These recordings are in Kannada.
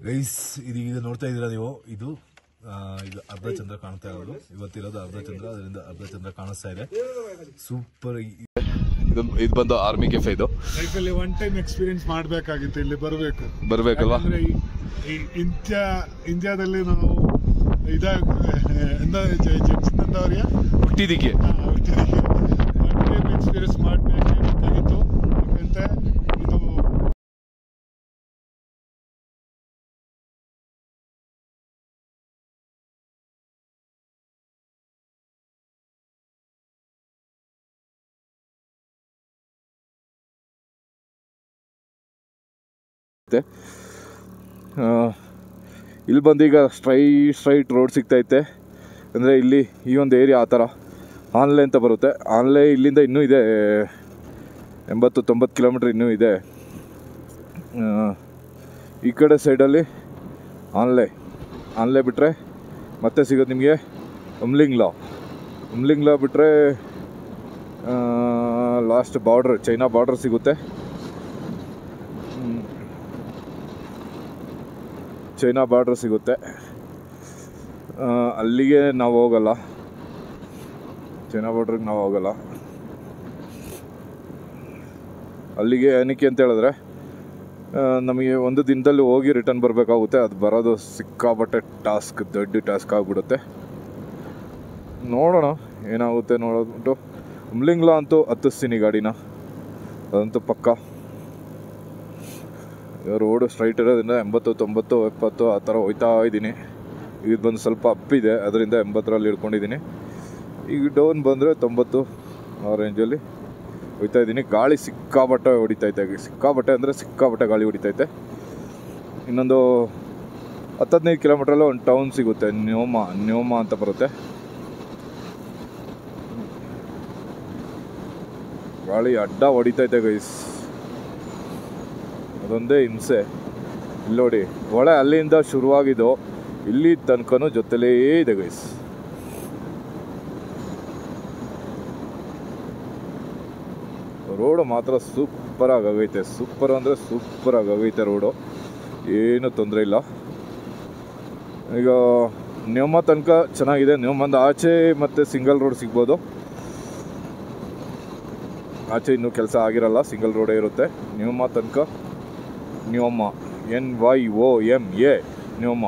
ಗೈಸ್ ಇದೀಗ ನೋಡ್ತಾ ಇದ್ದೀರಾ ನೀವು ಇದು ಆ, ಇದು ಅರ್ಧ ಚಂದ್ರ ಕಾಣ್ತಾ ಇರೋದು ಇವತ್ತಿರೋದು ಅರ್ಧ ಚಂದ್ರ ಅದರಿಂದ ಅರ್ಧ ಚಂದ್ರ ಕಾಣಿಸ್ತಾ ಇದೆ ಸೂಪರ್ ಇದು ಇದು ಬಂದು ಆರ್ಮಿ ಕೆಫೆ ಇದು ಲೈಫಲ್ಲಿ ಒನ್ ಟೈಮ್ ಎಕ್ಸ್ಪೀರಿಯನ್ಸ್ ಮಾಡಬೇಕಾಗಿತ್ತು ಇಲ್ಲಿ ಬರಬೇಕು ಬರ್ಬೇಕಲ್ವಾ ಯಾಕಂದ್ರೆ ಈ- ಈ ಇಂಡಿಯಾ ಇಂಡಿಯಾದಲ್ಲಿ ನಾವು ಇದ ಎಂದ ಜಂಕ್ಷನ್ ಹುಟ್ಟಿದಿಕ್ಕೆ ಒನ್ ಟೈಮ್ ಎಕ್ಸ್ಪೀರಿಯನ್ಸ್ ಮಾಡಬೇಕಾಗಿತ್ತು ಯಾಕಂದ್ರೆ ಇದು ಆ, ಇಲ್ಲಿ ಬಂದು ಈಗ ಸ್ಟ್ರೈ ಸ್ಟ್ರೈಟ್ ರೋಡ್ ಸಿಗ್ತೈತೆ ಅಂದರೆ ಇಲ್ಲಿ ಈ ಒಂದು ಏರಿಯಾ ಆ ಥರ ಆನ್ಲೈ ಅಂತ ಬರುತ್ತೆ ಆನ್ಲೈ ಇಲ್ಲಿಂದ ಇನ್ನೂ ಇದೆ ಎಂಬತ್ತು ತೊಂಬತ್ತು ಕಿಲೋಮೀಟ್ರ್ ಇನ್ನೂ ಇದೆ ಆ, ಈ ಕಡೆ ಸೈಡಲ್ಲಿ ಆನ್ಲೈ ಆನ್ಲೈ ಬಿಟ್ಟರೆ ಮತ್ತೆ ಸಿಗೋದು ನಿಮಗೆ ಉಮ್ಲಿಂಗ್ಲಾ ಉಮ್ಲಿಂಗ್ಲಾ ಬಿಟ್ಟರೆ ಲಾಸ್ಟ್ ಬಾರ್ಡ್ರ್ ಚೈನಾ ಬಾರ್ಡ್ರ್ ಸಿಗುತ್ತೆ ಹ್ಮ್. ಚೈನಾ ಬಾರ್ಡ್ರ್ ಸಿಗುತ್ತೆ ಆ, ಅಲ್ಲಿಗೆ ನಾವು ಹೋಗಲ್ಲ ಚೈನಾ ಬಾರ್ಡ್ರಿಗೆ ನಾವು ಹೋಗಲ್ಲ ಅಲ್ಲಿಗೆ ಏನಕ್ಕೆ ಅಂತ ಹೇಳಿದ್ರೆ ಆ, ನಮಗೆ ಒಂದು ದಿನದಲ್ಲಿ ಹೋಗಿ ರಿಟರ್ನ್ ಬರಬೇಕಾಗುತ್ತೆ ಅದು ಬರೋದು ಸಿಕ್ಕಾಬಟ್ಟೆ ಟಾಸ್ಕ್ ದೊಡ್ಡ ಟಾಸ್ಕ್ ಆಗಿಬಿಡುತ್ತೆ ನೋಡೋಣ ಏನಾಗುತ್ತೆ ನೋಡೋದ್ಬಿಟ್ಟು ಉಮ್ಲಿಂಗ್ಲಾ ಅಂತೂ ಹತ್ತಿಸ್ತೀನಿ ಗಾಡಿನ ಅದಂತೂ ಪಕ್ಕ ರೋಡು ಸ್ಟ್ರೈಟ್ ಇರೋದ್ರಿಂದ ಎಂಬತ್ತು ತೊಂಬತ್ತು ಎಪ್ಪತ್ತು ಆ ಥರ ಹೋಯ್ತಾ ಇದ್ದೀನಿ ಇದು ಬಂದು ಸ್ವಲ್ಪ ಅಪ್ಪಿದೆ ಅದರಿಂದ ಎಂಬತ್ತರಲ್ಲಿ ಇಟ್ಕೊಂಡಿದ್ದೀನಿ ಈಗ ಡೌನ್ ಬಂದರೆ ತೊಂಬತ್ತು ಆ ರೇಂಜಲ್ಲಿ ಹೋಯ್ತಾ ಇದ್ದೀನಿ ಗಾಳಿ ಸಿಕ್ಕಾಬಟ್ಟೆ ಹೊಡಿತೈತೆ ಸಿಕ್ಕಾಬಟ್ಟೆ ಅಂದರೆ ಸಿಕ್ಕಾಬಟ್ಟೆ ಗಾಳಿ ಹೊಡಿತೈತೆ ಇನ್ನೊಂದು ಹತ್ತು ಹದಿನೈದು ಕಿಲೋಮೀಟ್ರಲ್ಲೇ ಒಂದು ಟೌನ್ ಸಿಗುತ್ತೆ ನ್ಯೋಮ ನ್ಯೋಮ ಅಂತ ಬರುತ್ತೆ ಗಾಳಿ ಅಡ್ಡ ಹೊಡಿತೈತೆ ಗೈಸ್ ಅದೊಂದೇ ಹಿಂಸೆ ಇಲ್ಲಿ ನೋಡಿ ಒಳೆ ಅಲ್ಲಿಂದ ಶುರುವಾಗಿದ್ದು ಇಲ್ಲಿ ತನಕನೂ ಜೊತೆಲೇ ಇದೆ ಗೈಸ್ ರೋಡು ಮಾತ್ರ ಸೂಪರ್ ಆಗೈತೆ ಸೂಪರ್ ಅಂದರೆ ಸೂಪರ್ ಆಗೈತೆ ರೋಡು ಏನು ತೊಂದರೆ ಇಲ್ಲ ಈಗ ನ್ಯೋಮ ತನಕ ಚೆನ್ನಾಗಿದೆ ನ್ಯೋಮಂದ ಆಚೆ ಮತ್ತು ಸಿಂಗಲ್ ರೋಡ್ ಸಿಗ್ಬೋದು ಆಚೆ ಇನ್ನೂ ಕೆಲಸ ಆಗಿರಲ್ಲ ಸಿಂಗಲ್ ರೋಡೇ ಇರುತ್ತೆ ನ್ಯೂಮ ತನಕ Nyoma N Y O M A Nyoma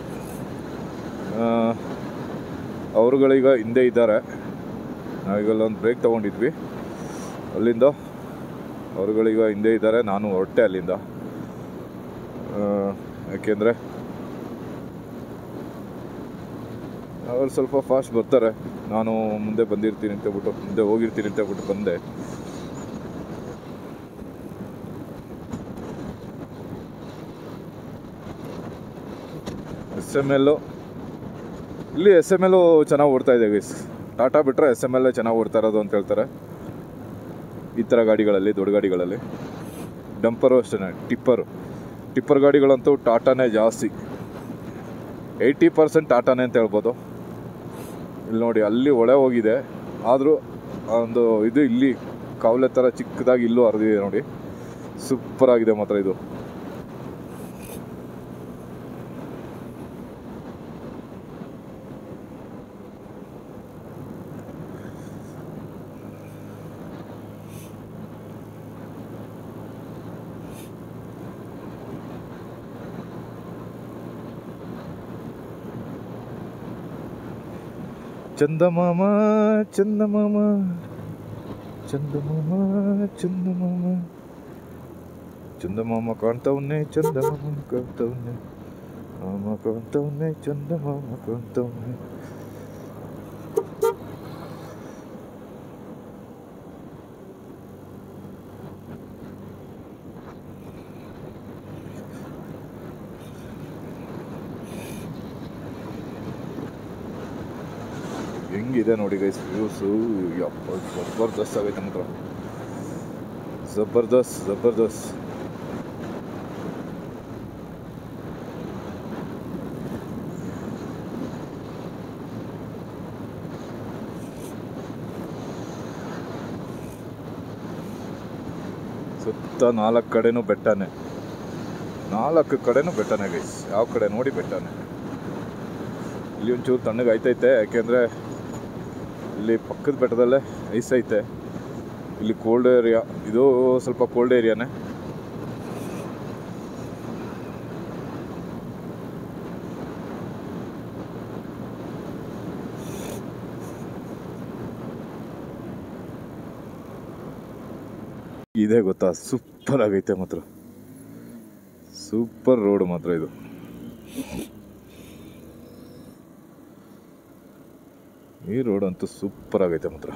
ಅವರುಗಳೀಗ ಹಿಂದೆ ಇದ್ದಾರೆ ನಾವೀಗೆಲ್ಲ ಒಂದು ಬ್ರೇಕ್ ತೊಗೊಂಡಿದ್ವಿ ಅಲ್ಲಿಂದ ಅವರುಗಳೀಗ ಹಿಂದೆ ಇದ್ದಾರೆ ನಾನು ಹೊರಟೆ ಅಲ್ಲಿಂದ ಆ, ಯಾಕೆಂದರೆ ಅವ್ರು ಸ್ವಲ್ಪ ಫಾಸ್ಟ್ ಬರ್ತಾರೆ ನಾನು ಮುಂದೆ ಬಂದಿರ್ತೀನಿ ಅಂತ ಹೇಳ್ಬಿಟ್ಟು ಮುಂದೆ ಹೋಗಿರ್ತೀನಿ ಅಂತ ಹೇಳ್ಬಿಟ್ಟು ಬಂದೆ ಎಸ್ ಎಮ್ ಎಲ್ಲು ಇಲ್ಲಿ ಎಸ್ ಎಮ್ ಎಲ್ಲು ಚೆನ್ನಾಗಿ ಓಡ್ತಾ ಇದೆ ಗೈಸ್ ಟಾಟಾ ಬಿಟ್ಟರೆ ಎಸ್ ಎಮ್ ಎಲ್ ಚೆನ್ನಾಗಿ ಓಡ್ತಾ ಇರೋದು ಅಂತ ಹೇಳ್ತಾರೆ ಈ ಥರ ಗಾಡಿಗಳಲ್ಲಿ ದೊಡ್ಡ ಗಾಡಿಗಳಲ್ಲಿ ಡಂಪರು ಅಷ್ಟೇ ಟಿಪ್ಪರು ಟಿಪ್ಪರ್ ಗಾಡಿಗಳಂತೂ ಟಾಟಾನೇ ಜಾಸ್ತಿ ಏಯ್ಟಿ ಪರ್ಸೆಂಟ್ ಟಾಟಾನೇ ಅಂತ ಹೇಳ್ಬೋದು ಇಲ್ಲಿ ನೋಡಿ ಅಲ್ಲಿ ಒಳೆ ಹೋಗಿದೆ ಆದರೂ ಒಂದು ಇದು ಇಲ್ಲಿ ಕಾವಲೆ ಥರ ಚಿಕ್ಕದಾಗಿ ಇಲ್ಲೂ ಹರಿದಿದೆ ನೋಡಿ ಸೂಪರ್ ಆಗಿದೆ ಮಾತ್ರ ಇದು ಚಂದಮಾಮ ಚಂದಮಾಮ ಚಂದಮಾಮ ಚಂದಮಾಮ ಚಂದಮಾಮ ಕಾಣ್ತವನ್ನೇ ಚಂದಮಾಮ ಕಾಣ್ತವನ್ನೇ ಮಾಮ ಕಾಣ್ತವನ್ನೇ ಚಂದಮಾಮ ಕಾಣ್ತವನ್ನೇ ಹೆಂಗಿದೆ ನೋಡಿ ಗೈಸ್ ವ್ಯೂಸು ಯಪ್ಪ ಜಬರ್ದಸ್ತ್ ಆಗೈತೆ ಮಾತ್ರ ಜಬರ್ದಸ್ತ್ ಜಬರ್ದಸ್ತ್ ಸುತ್ತ ನಾಲ್ಕು ಕಡೆನೂ ಬೆಟ್ಟನೇ ನಾಲ್ಕು ಕಡೆನೂ ಬೆಟ್ಟನೇ ಗೈಸ್ ಯಾವ ಕಡೆ ನೋಡಿ ಬೆಟ್ಟನೇ ಇಲ್ಲಿ ಒಂಚೂರು ತಣ್ಣಗೆ ಆಯ್ತೈತೆ ಯಾಕೆಂದರೆ ಇಲ್ಲಿ ಪಕ್ಕದ ಬೆಟ್ಟದಲ್ಲೇ ಐಸ್ ಐತೆ ಇಲ್ಲಿ ಕೋಲ್ಡ್ ಏರಿಯಾ ಇದು ಸ್ವಲ್ಪ ಕೋಲ್ಡ್ ಏರಿಯಾನೇ ಇದೇ ಗೊತ್ತಾ ಸೂಪರ್ ಆಗೈತೆ ಮಾತ್ರ ಸೂಪರ್ ರೋಡ್ ಮಾತ್ರ ಇದು ಈ ರೋಡ್ ಅಂತೂ ಸೂಪರ್ ಆಗೈತೆ ಮಾತ್ರ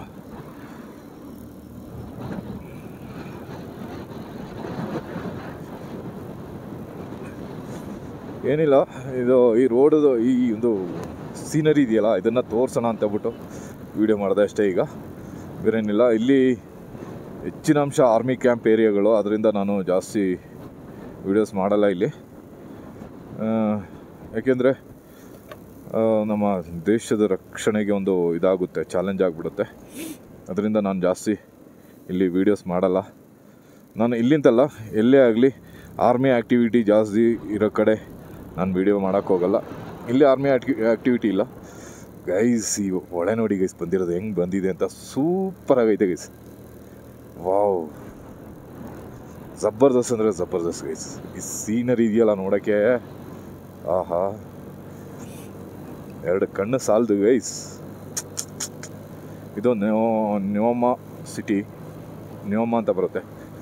ಏನಿಲ್ಲ ಇದು ಈ ರೋಡದು ಈ ಒಂದು ಸೀನರಿ ಇದೆಯಲ್ಲ ಇದನ್ನು ತೋರ್ಸೋಣ ಅಂತ ಹೇಳ್ಬಿಟ್ಟು ವಿಡಿಯೋ ಮಾಡಿದೆ ಅಷ್ಟೇ ಈಗ ಬೇರೇನಿಲ್ಲ ಇಲ್ಲಿ ಹೆಚ್ಚಿನ ಅಂಶ ಆರ್ಮಿ ಕ್ಯಾಂಪ್ ಏರಿಯಾಗಳು ಅದರಿಂದ ನಾನು ಜಾಸ್ತಿ ವಿಡಿಯೋಸ್ ಮಾಡಲ್ಲ ಇಲ್ಲಿ ಆ, ಯಾಕೆಂದರೆ ಆ, ನಮ್ಮ ದೇಶದ ರಕ್ಷಣೆಗೆ ಒಂದು ಇದಾಗುತ್ತೆ ಚಾಲೆಂಜ್ ಆಗಿಬಿಡುತ್ತೆ ಅದರಿಂದ ನಾನು ಜಾಸ್ತಿ ಇಲ್ಲಿ ವೀಡಿಯೋಸ್ ಮಾಡಲ್ಲ ನಾನು ಇಲ್ಲಿಂತಲ್ಲ ಎಲ್ಲೇ ಆಗಲಿ ಆರ್ಮಿ ಆ್ಯಕ್ಟಿವಿಟಿ ಜಾಸ್ತಿ ಇರೋ ಕಡೆ ನಾನು ವೀಡಿಯೋ ಮಾಡೋಕ್ಕೋಗಲ್ಲ ಇಲ್ಲಿ ಆರ್ಮಿ ಆ್ಯಕ್ಟಿ ಆ್ಯಕ್ಟಿವಿಟಿ ಇಲ್ಲ ಗೈಸ್ ಈ ಒಳೆ ನೋಡಿ ಗೈಸ್ ಬಂದಿರೋದು ಹೆಂಗೆ ಬಂದಿದೆ ಅಂತ ಸೂಪರ್ ಆಗೈತೆ ಗೈಸ್ ವಾವ್ ಜಬರ್ದಸ್ತ್ ಅಂದರೆ ಜಬರ್ದಸ್ತ್ ಗೈಸ್ ಈ ಸೀನರಿ ಇದೆಯಲ್ಲ ನೋಡೋಕ್ಕೆ ಆಹಾ ಎರಡು ಕಣ್ಣು ಸಾಲದು ಗೈಸ್ ಇದು ನ್ಯೋ ನ್ಯೋಮ ಸಿಟಿ ನ್ಯೋಮ ಅಂತ ಬರುತ್ತೆ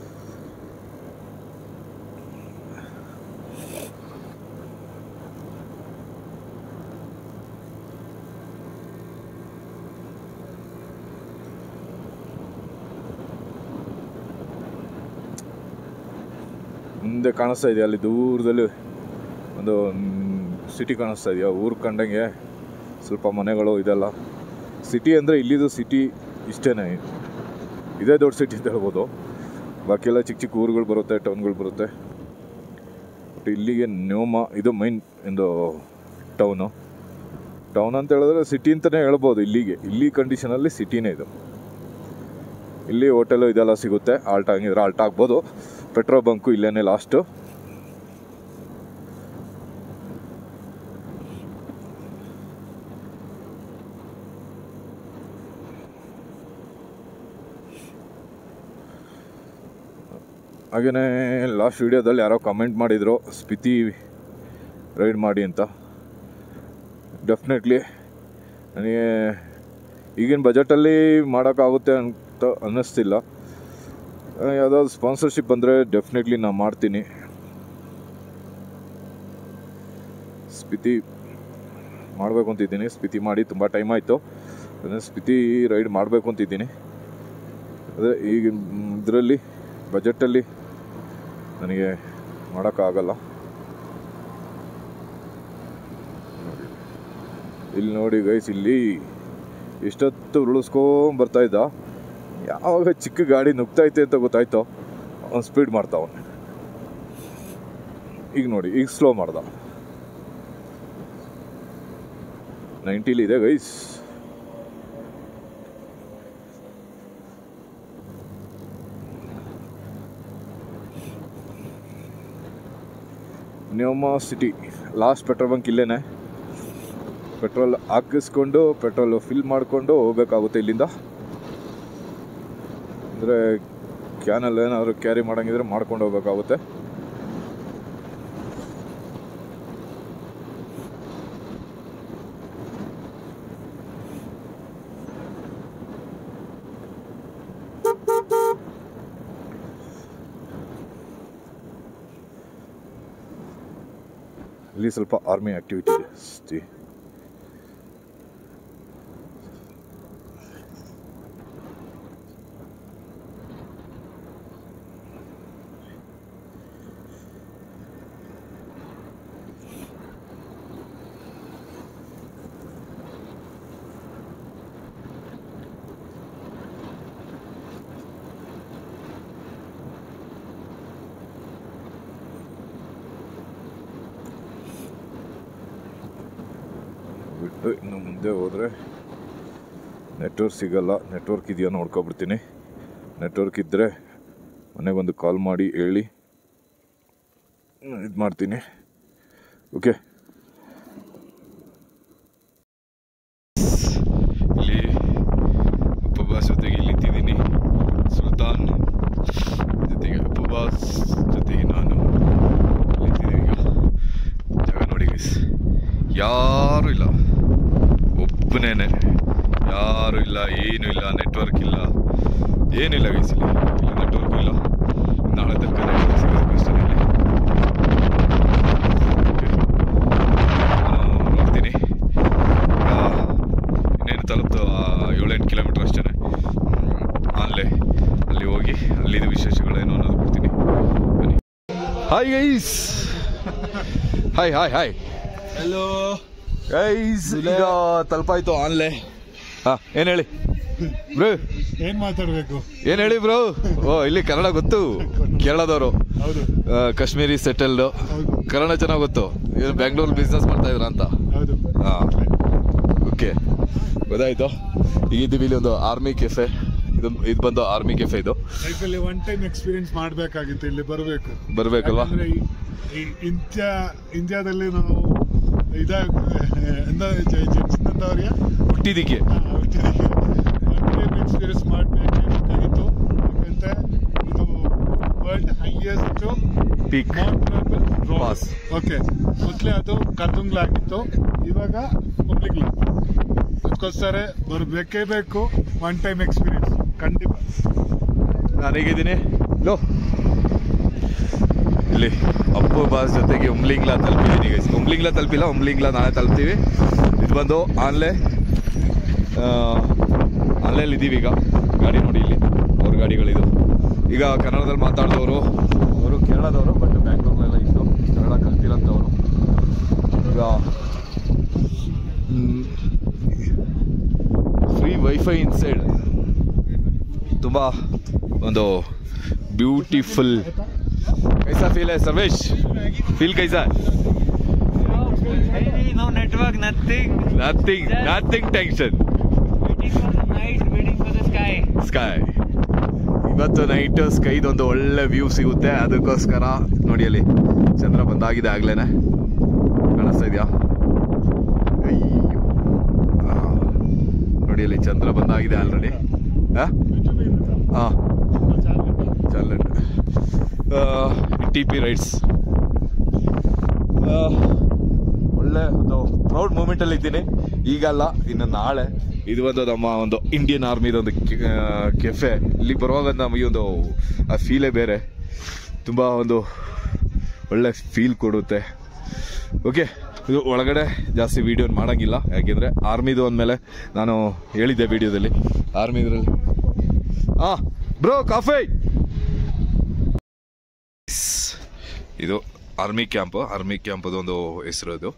ಮುಂದೆ ಕಾಣಿಸ್ತಾ ಇದೆಯಾ ಅಲ್ಲಿ ದೂರದಲ್ಲಿ ಒಂದು ಸಿಟಿ ಕಾಣಿಸ್ತಾ ಇದೆಯಾ ಊರು ಕಂಡಂಗೆ ಸ್ವಲ್ಪ ಮನೆಗಳು ಇದೆಲ್ಲ ಸಿಟಿ ಅಂದರೆ ಇಲ್ಲಿದು ಸಿಟಿ ಇಷ್ಟೇನೆ ಇದೇ ದೊಡ್ಡ ಸಿಟಿ ಅಂತ ಹೇಳ್ಬೋದು ಬಾಕಿ ಎಲ್ಲ ಚಿಕ್ಕ ಚಿಕ್ಕ ಊರುಗಳು ಬರುತ್ತೆ ಟೌನ್ಗಳು ಬರುತ್ತೆ ಬಟ್ ಇಲ್ಲಿಗೆ ನ್ಯೋಮ ಇದು ಮೈನ್ ಒಂದು ಟೌನು ಟೌನ್ ಅಂತ ಹೇಳಿದ್ರೆ ಸಿಟಿ ಅಂತಲೇ ಹೇಳ್ಬೋದು ಇಲ್ಲಿಗೆ ಇಲ್ಲಿ ಕಂಡೀಷನಲ್ಲಿ ಸಿಟಿನೇ ಇದು ಇಲ್ಲಿ ಹೋಟೆಲು ಇದೆಲ್ಲ ಸಿಗುತ್ತೆ ಆಲ್ಟ್ ಆಗಿದ್ರೆ ಆಲ್ಟ್ ಆಗ್ಬೋದು ಪೆಟ್ರೋಲ್ ಬಂಕು ಇಲ್ಲೇನೆ ಲಾಸ್ಟು ಹಾಗೆಯೇ ಲಾಸ್ಟ್ ವಿಡಿಯೋದಲ್ಲಿ ಯಾರೋ ಕಮೆಂಟ್ ಮಾಡಿದರು ಸ್ಪಿತಿ ರೈಡ್ ಮಾಡಿ ಅಂತ ಡೆಫಿನೆಟ್ಲಿ ನನಗೆ ಈಗಿನ ಬಜೆಟಲ್ಲಿ ಮಾಡೋಕ್ಕಾಗುತ್ತೆ ಅಂತ ಅನ್ನಿಸ್ತಿಲ್ಲ ಯಾವುದಾದ್ರು ಸ್ಪಾನ್ಸರ್ಶಿಪ್ ಬಂದರೆ ಡೆಫಿನೆಟ್ಲಿ ನಾನು ಮಾಡ್ತೀನಿ ಸ್ಪಿತಿ ಮಾಡಬೇಕು ಅಂತಿದ್ದೀನಿ ಸ್ಪಿತಿ ಮಾಡಿ ತುಂಬ ಟೈಮ್ ಆಯಿತು ಸ್ಪಿತಿ ರೈಡ್ ಮಾಡಬೇಕು ಅಂತಿದ್ದೀನಿ ಅದೇ ಈಗ ಇದರಲ್ಲಿ ಬಜೆಟಲ್ಲಿ ನನಗೆ ಮಾಡೋಕ್ಕಾಗಲ್ಲ ಇಲ್ಲಿ ನೋಡಿ ಗೈಸ್ ಇಲ್ಲಿ ಎಷ್ಟೊತ್ತು ಉರುಳಿಸ್ಕೊಂಡ್ ಬರ್ತಾ ಇದ್ದ ಯಾವಾಗ ಚಿಕ್ಕ ಗಾಡಿ ನುಗ್ತೈತೆ ಅಂತ ಗೊತ್ತಾಯ್ತೋ ಅವ್ನು ಸ್ಪೀಡ್ ಮಾಡ್ತಾವನೆ ಈಗ ನೋಡಿ ಈಗ ಸ್ಲೋ ಮಾಡ್ದ ನೈಂಟಿಲಿ ಇದೆ guys Nyoma city last petrol bunk ಇಲ್ಲೇನೆ ಪೆಟ್ರೋಲ್ ಹಾಕಿಸ್ಕೊಂಡು ಪೆಟ್ರೋಲ್ ಫಿಲ್ ಮಾಡಿಕೊಂಡು ಹೋಗ್ಬೇಕಾಗುತ್ತೆ ಇಲ್ಲಿಂದ ಅಂದರೆ ಕ್ಯಾನಲ್ಲಿ ಏನಾದರೂ ಕ್ಯಾರಿ ಮಾಡಂಗಿದ್ರೆ ಮಾಡ್ಕೊಂಡು ಹೋಗ್ಬೇಕಾಗುತ್ತೆ ಇಲ್ಲಿ ಸ್ವಲ್ಪ ಆರ್ಮಿ ಆಕ್ಟಿವಿಟಿ ಇದೆ ಅಷ್ಟೇ ಬಿಟ್ಟು ಇನ್ನು ಮುಂದೆ ಹೋದರೆ ನೆಟ್ವರ್ಕ್ ಸಿಗಲ್ಲ ನೆಟ್ವರ್ಕ್ ಇದೆಯಾ ನೋಡ್ಕೊಬಿಡ್ತೀನಿ ನೆಟ್ವರ್ಕ್ ಇದ್ದರೆ ಮನೆಗೊಂದು ಕಾಲ್ ಮಾಡಿ ಹೇಳಿ ಇದು ಮಾಡ್ತೀನಿ ಓಕೆ ಇಲ್ಲಿ ಉಪವಾಸ ಜೊತೆಗೆ ಇಲ್ಲಿ ನಿಂತಿದ್ದೀನಿ ಸುಲ್ತಾನ್ ಜೊತೆಗೆ ಉಪವಾಸ್ ಜೊತೆಗೆ ನಾನು ನಿಂತಿದ್ದೀನಿ ಈಗ ಜಾಗ ನೋಡಿ ಗೈಸ್ ಯಾರು ಇಲ್ಲ ಒಬ್ಬನೇನೆ ಯಾರು ಇಲ್ಲ ಏನು ಇಲ್ಲ ನೆಟ್ವರ್ಕ್ ಇಲ್ಲ ಏನಿಲ್ಲ ಗೈಸ್ ಇಲ್ಲಿ ಇಲ್ಲಿ ನೆಟ್ವರ್ಕ್ ಇಲ್ಲ ನಾಳೆ ತನಕ ನೆಟ್ವರ್ಕ್ ಸಿಗೋದು ಕಷ್ಟ ಇಲ್ಲಿ Okay. ನಾನು ನೋಡ್ತೀನಿ ಈಗ ಇನ್ನೇನು ತಲುಪ್ತು ಏಳೆಂಟು ಕಿಲೋಮೀಟ್ರ್ ಅಷ್ಟೇ ಅಲ್ಲೇ ಅಲ್ಲಿ ಹೋಗಿ ಅಲ್ಲಿದು ವಿಶೇಷಗಳೇನು ಅನ್ನೋದು ಕೊಡ್ತೀನಿ ಬನ್ನಿ hi guys hi hi hi hello guys ಈಗ ತಲುಪಾಯ್ತು ಆನ್ಲೆ ಹಾ ಏನು ಹೇಳಿ ಬ್ರೋ ಏನ್ ಮಾತಾಡ್ಬೇಕು ಏನು ಹೇಳಿ ಬ್ರೋ ಓ ಇಲ್ಲಿ ಕನ್ನಡ ಗೊತ್ತು ಕೇರಳದವರು ಹೌದು ಆ, ಕಾಶ್ಮೀರಿ ಸೆಟಲ್ಡ್ ಹೌದು ಕನ್ನಡ ಚೆನ್ನಾಗಿ ಗೊತ್ತು ಏನು ಬೆಂಗಳೂರು ಬಿಸ್ನೆಸ್ ಮಾಡ್ತಾ ಇದ್ರ ಅಂತ ಹೌದು ಹಾ ಓಕೆ ಗೊತ್ತಾಯ್ತು ಈಗ ಇದ್ದೀವಿ ಇಲ್ಲಿ ಒಂದು ಆರ್ಮಿ ಕೆಫೆ ಇದು ಇದು ಬಂದು ಆರ್ಮಿ ಕೆಫೆ ಇದು ಲೈಫಲ್ಲಿ ಒನ್ ಟೈಮ್ ಎಕ್ಸ್ಪೀರಿಯನ್ಸ್ ಮಾಡ್ಬೇಕಾಗಿತ್ತು ಇಲ್ಲಿ ಬರಬೇಕು ಬರ್ಬೇಕಲ್ವಾ ಯಾಕಂದ್ರೆ ಈ- ಈ ಇಂಡಿಯಾ ಇಂಡಿಯಾದಲ್ಲಿ ನಾವು ಇದ ಎಂದ ಜೆಮ್ಸನ್ ಅಂತವ್ರಿಗೆ ಹುಟ್ಟಿದಿಕ್ಕೆ ಒನ್ ಟೈಮ್ ಎಕ್ಸ್ಪೀರಿಯನ್ಸ್ ಮಾಡಬೇಕಾಗಿತ್ತು ಯಾಕಂತೆ ಇದು world highest peak Pass. Okay ಮೊದಲೇ ಅದು ಕರ್ತುಂಗ್ಲಾಗಿತ್ತು ಇವಾಗ ಪಬ್ಲಿಕ್ ಅದಕ್ಕೋಸ್ಕರ ಬರ್ಬೇಕೇ ಬೇಕು ಒನ್ ಟೈಮ್ ಎಕ್ಸ್ಪೀರಿಯನ್ಸ್ ಖಂಡಿತ ನಾನು ಹೇಗಿದ್ದೀನಿ ಲೋ ಇಲ್ಲಿ ಅಪ್ಪು ಬಾಸ್ ಜೊತೆಗೆ ಉಮ್ಲಿಂಗ್ಲಾ ತಲುಪಿದ್ದೀನಿ ಗೈಸ್ ಉಮ್ಲಿಂಗ್ಲಾ ತಲುಪಿಲ್ಲ ಉಮ್ಲಿಂಗ್ಲಾ ನಾಳೆ ತಲುಪ್ತೀವಿ ಇದು ಬಂದು ಆನ್ಲೆ ಆನ್ಲೈನ್ ಇದ್ದೀವಿ ಈಗ ಗಾಡಿ ನೋಡಿ ಇಲ್ಲಿ ಅವ್ರ ಗಾಡಿಗಳಿದು ಈಗ ಕನ್ನಡದಲ್ಲಿ ಮಾತಾಡಿದವರು ಅವರು ಕೇರಳದವರು ಬಟ್ ಬ್ಯಾಂಗ್ಳೂರ್ನೆಲ್ಲ ಇದ್ದು ಕನ್ನಡ ಕಲ್ತಿರೋಂಥವ್ರು ಈಗ ಫ್ರೀ ವೈಫೈ ಇನ್ಸೈಡ್ ತುಂಬ ಒಂದು ಬ್ಯೂಟಿಫುಲ್ ಕೈಸಾ ಫೀಲ್ है सर्वेश फील कैसा no network, nothing. Nothing nothing tension Waiting for the night, waiting for the sky. Sky ಇವತ್ತು ನೈಟ್ ಸ್ಕೈದೊಂದು ಒಳ್ಳೆ ವ್ಯೂ ಸಿಗುತ್ತೆ ಅದಕ್ಕೋಸ್ಕರ ನೋಡಿ ಅಲ್ಲಿ ಚಂದ್ರ ಬಂದಾಗಿದೆ ಆಗ್ಲೇನೆ ಕಾಣಿಸ್ತಾ ಇದೆಯಾ ಅಯ್ಯೋ ಆ, ನೋಡಿ ಅಲ್ಲಿ ಚಂದ್ರ ಬಂದಾಗಿದೆ ಆಲ್ರೆಡಿ ಹಾಂ ಚಾಲೆಂಟ್ ಟಿ ಪಿ ರೈಡ್ಸ್ ಒಳ್ಳೆ ಒಂದು ಪ್ರೌಡ್ ಮೂಮೆಂಟಲ್ಲಿ ಇದ್ದೀನಿ ಈಗಲ್ಲ ಇನ್ನು ನಾಳೆ ಇದು ಒಂದು ನಮ್ಮ ಒಂದು ಇಂಡಿಯನ್ ಆರ್ಮಿದ ಒಂದು ಕೆಫೆ ಇಲ್ಲಿಗೆ ಬರುವಾಗ ನಮಗೆ ಒಂದು ಆ ಫೀಲೇ ಬೇರೆ ತುಂಬ ಒಂದು ಒಳ್ಳೆ ಫೀಲ್ ಕೊಡುತ್ತೆ ಓಕೆ ಇದು ಒಳಗಡೆ ಜಾಸ್ತಿ ವೀಡಿಯೋ ಮಾಡೋಂಗಿಲ್ಲ ಯಾಕೆಂದರೆ ಆರ್ಮಿದು ಅಂದಮೇಲೆ ನಾನು ಹೇಳಿದ್ದೆ ವಿಡಿಯೋದಲ್ಲಿ ಆರ್ಮಿ ಇದರಲ್ಲಿ ಹಾಂ ಬ್ರೋ ಕಾಫಿ ಇದು ಆರ್ಮಿ ಕ್ಯಾಂಪ್ ಆರ್ಮಿ ಕ್ಯಾಂಪದು ಒಂದು ಹೆಸರು ಅದು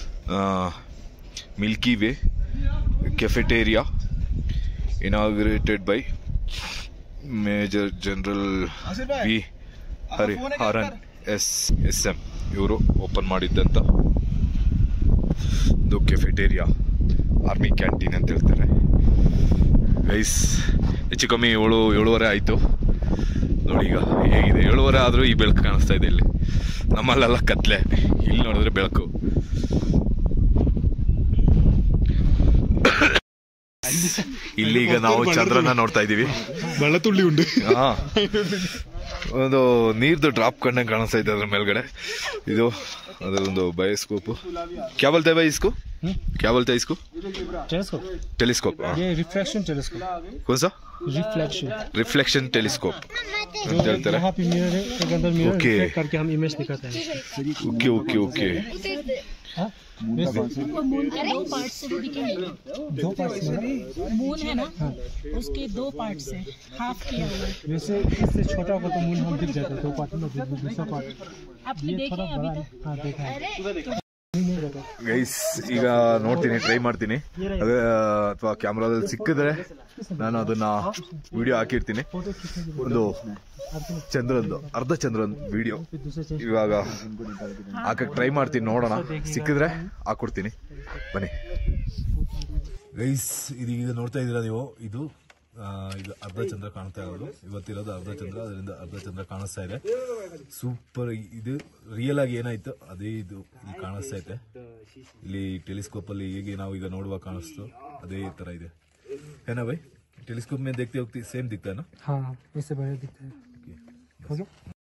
milky way cafeteria inaugurated by major general V Hariharan S S M ಇವರು ಓಪನ್ ಮಾಡಿದ್ದಂಥ ಒಂದು ಕೆಫೆಟೇರಿಯಾ ಆರ್ಮಿ ಕ್ಯಾಂಟೀನ್ ಅಂತ ಹೇಳ್ತಾರೆ ಗೈಸ್ ಹೆಚ್ಚು ಕಮ್ಮಿ ಏಳು ಏಳುವರೆ ಆಯಿತು ನೋಡಿ ಈಗ ಹೇಗಿದೆ ಏಳುವರೆ ಆದರೂ ಈ ಬೆಳಕು ಕಾಣಿಸ್ತಾ ಇದೆ ಇಲ್ಲಿ ನಮ್ಮಲ್ಲೆಲ್ಲ ಕತ್ಲೆ ಇಲ್ಲಿ ನೋಡಿದ್ರೆ ಬೆಳಕು ಇಲ್ಲಿ ಈಗ ನಾವು ಚಂದ್ರನ ನೋಡ್ತಾ ಇದೀವಿ ಬೆಳತುಳ್ಳಿ ಉಂಡು ಹಾ ಒಂದು ನೀರ್ದು ಡ್ರಾಪ್ ಕಂಡಂಗೆ ಕಾಣಿಸ್ತಾ ಇದೆ ಅದ್ರ ಮೇಲ್ಗಡೆ ಇದು ಅದರೊಂದು ಬಯೋಸ್ಕೋಪ್ ಕ್ಯಾ बोलते हैं भाई इसको क्या बोलते हैं इसको टेलीस्कोप टेलीस्कोप हाँ ये रिफ्लेक्शन टेलीस्कोप कौन सा रिफ्लेक्शन रिफ्लेक्शन टेलीस्कोप ಅಂತ ಹೇಳ್ತಾರೆ यहाँ पे मिरर है एक अंदर मिरर Okay. रिफ्लेक्ट करके हम इमेज दिखाते हैं ಓಕೆ ಓಕೆ ಓಕೆ हाँ? वैसे मून के दो पार्ट से भी दिखेंगे दो पार्ट मून है ना उसके दो पार्ट से हाफ किया हुआ है वैसे इससे छोटा होगा तो मून हम दिख जाता है दो पार्ट में दिख दूसरा पार्ट आपने ये थोड़ा देखे बड़ा अभी है हाँ देखा है तक नहीं रहता ಗೈಸ್ ಈಗ ನೋಡ್ತೀನಿ ಟ್ರೈ ಮಾಡ್ತೀನಿ ಅದೇ ಅಥವಾ ಕ್ಯಾಮ್ರಾದಲ್ಲಿ ಸಿಕ್ಕಿದ್ರೆ ನಾನು ಅದನ್ನ ವಿಡಿಯೋ ಹಾಕಿರ್ತೀನಿ फोटो खींचने के ಒಂದು बाद ಚಂದ್ರಂದು ಅರ್ಧ ಚಂದ್ರನ್ ವಿಡಿಯೋ फिर दूसरे चेंज ಇವಾಗ ಹಾಕಕ್ ಟ್ರೈ ಮಾಡ್ತೀನಿ ನೋಡೋಣ ಸಿಕ್ಕಿದ್ರೆ ಹಾಕೊಡ್ತೀನಿ ಬನ್ನಿ ಗೈಸ್ ಇದೀಗ ನೋಡ್ತಾ ಇದ್ದೀರಾ ನೀವು ಇದು ಆ, ಇದು ಅರ್ಧ ಚಂದ್ರ ಕಾಣ್ತಾ ಇರೋದು ಇವತ್ತಿರೋದು ಅರ್ಧ ಚಂದ್ರ ಅದರಿಂದ ಅರ್ಧ ಚಂದ್ರ ಕಾಣಿಸ್ತಾ ಇದೆ ಸೂಪರ್ ಇದು ರಿಯಲ್ ಆಗಿ ಏನಾಯ್ತು ಅದೇ ಇದು ಇಲ್ಲಿ ಕಾಣಿಸ್ತಾ ಐತೆ ಇಲ್ಲಿ ಟೆಲಿಸ್ಕೋಪ್ ಅಲ್ಲಿ ಹೇಗೆ ನಾವು ಈಗ ನೋಡುವಾಗ ಕಾಣಿಸ್ತು ಅದೇ ತರ ಇದೆ ಏನ ಬೈ ಟೆಲಿಸ್ಕೋಪ್ ಮೇಲೆ देखते ಹೋಗ್ತಿ ಸೇಮ್ ದಿಕ್ತಾನ हाँ इससे बढ़िया दिखता है हो गया